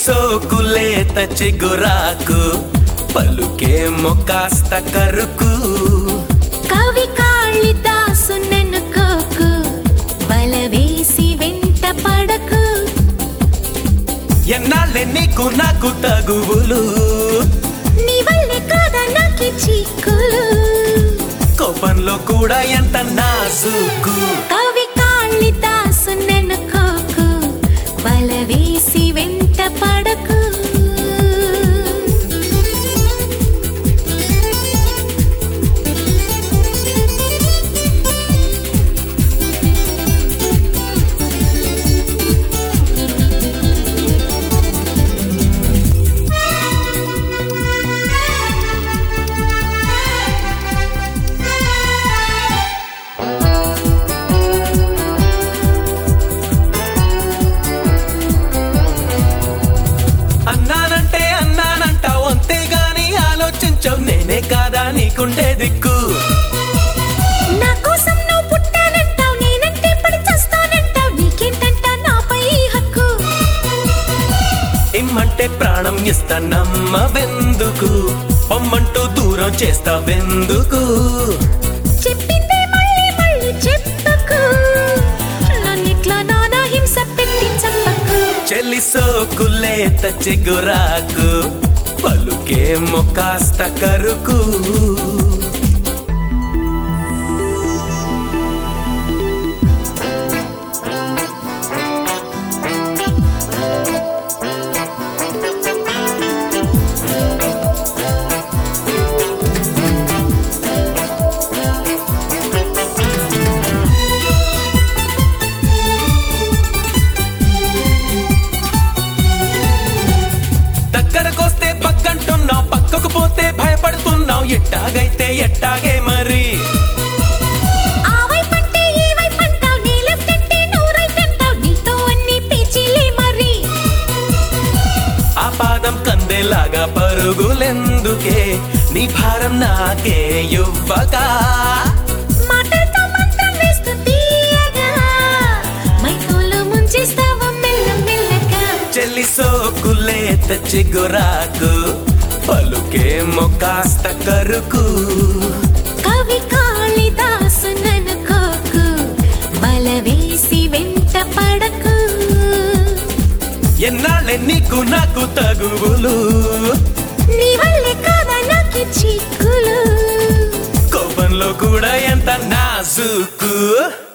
సోకులేత చిగురాకు పలుకేమో కాస్త కరుకు కవి కాళిదాసు నన్ను కోకు బలవేసి వెంట పడకు ఎన్నాళ్ళే నీకు నాకు తగువులు నీ వల్లే కాదా నాకి చిక్కులు కోపంలో కూడా ఎంత నాసుకు కవి కాళిదాసు నన్ను కోకు బలవేసి వెంట పడకు అన్నానంటే అన్నానంటావు అంతేగాని ఆలోచించవు నేనే కాదా నీకుండే దిక్కు నా కోసం నువ్వు పుట్టానంటావు నేనంటే పడి చస్తానంటావు నీకేంటంట నాపై ఈ హక్కు ఇమ్మంటే ప్రాణం ఇస్తా నమ్మవెందుకు పొమ్మంటూ దూరం చేస్తావెందుకు చెప్పిందే మళ్ళీ మళ్ళీ చెప్పకు నన్నిట్లా నానా హింస పెట్టి చెప్పకు చెల్లి సోకులేత చిగురాకు పలుకేమో కాస్త కరుకు దగ్గరకొస్తే పక్కంటున్నావు పక్కకు పోతే భయపడుతున్నావు ఎట్టాగైతే ఎట్టాగే మరి ఆ వైపంటే ఈ వైపంటావు నీ లెఫ్ట్ అంటే నువ్వు రైట్ అంటావు నీతో అన్ని పేచీలే మరి ఆ పాదం కందేలాగా పరుగులెందుకే నీ భారం నాకే ఇవ్వగా మాటలతో మంత్రం వేస్తూ తీయగా మైకంలో ముంచేస్తావు మెల్ల మెల్లగా చెల్లి సోకులేత చిగురాకు పలుకేమో కాస్త కరుకు కవి కాళిదాసు నన్ను కోకు బలవేసి వెంట పడకు ఎన్నాళ్ళే నీకు నాకు తగువులు నీ వల్లే కాదా నాకి చిక్కులు కోపంలో కూడా ఎంత నాజుకు